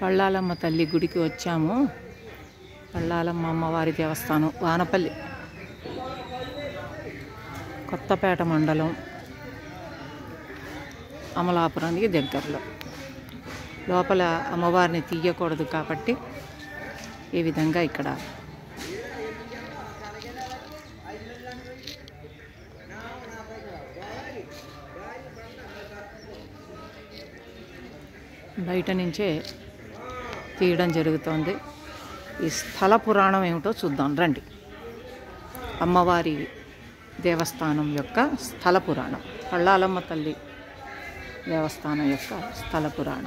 పళ్ళాలమ్మ తల్లి గుడికి వచ్చాము పళ్ళాలమ్మ అమ్మవారి దేవస్థానం వానపల్లి కొత్తపేట మండలం అమలాపురానికి దగ్గరలో లోపల అమ్మవారిని తీయకూడదు కాబట్టి ఈ విధంగా ఇక్కడ బయట నుంచే తీయడం జరుగుతోంది ఈ స్థల పురాణం ఏమిటో చూద్దాం రండి అమ్మవారి దేవస్థానం యొక్క స్థల పురాణం పళ్ళాలమ్మ తల్లి దేవస్థానం యొక్క స్థల పురాణం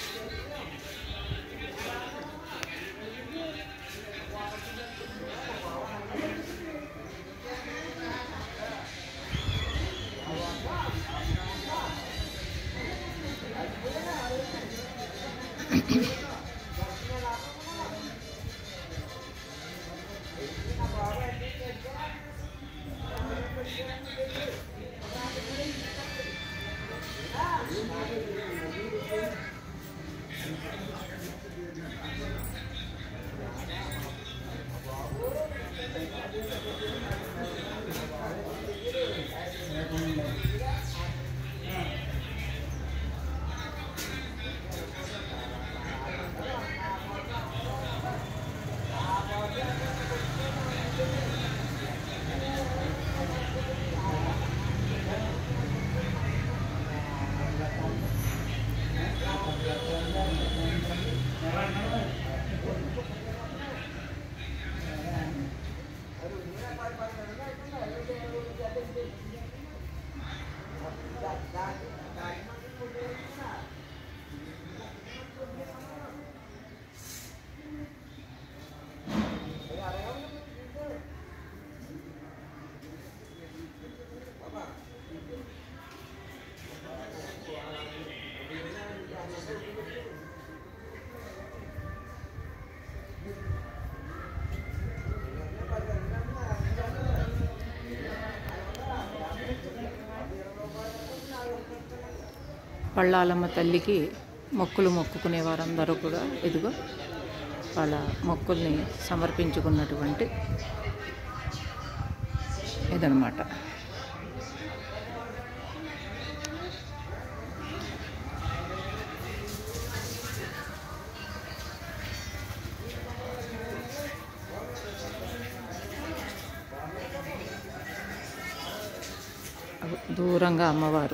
పళ్ళాలమ్మ తల్లికి మొక్కులు మొక్కుకునే వారందరూ కూడా ఇదిగో వాళ్ళ మొక్కుల్ని సమర్పించుకున్నటువంటి ఇదనమాట దూరంగా అమ్మవారు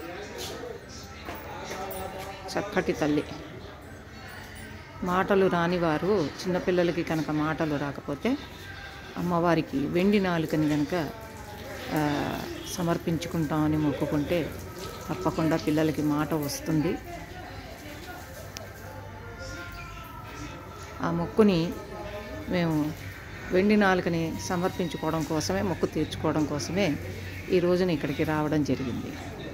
చక్కటి తల్లి మాటలు రాని వారు చిన్నపిల్లలకి కనుక మాటలు రాకపోతే అమ్మవారికి వెండి నాలుకని కనుక ఆ, సమర్పించుకుంటామని మొక్కుకుంటే తప్పకుండా పిల్లలకి మాట వస్తుంది ఆ మొక్కుని మేము వెండి నాలుకని సమర్పించుకోవడం కోసమే మొక్కు తీర్చుకోవడం కోసమే ఈ రోజున ఇక్కడికి రావడం జరిగింది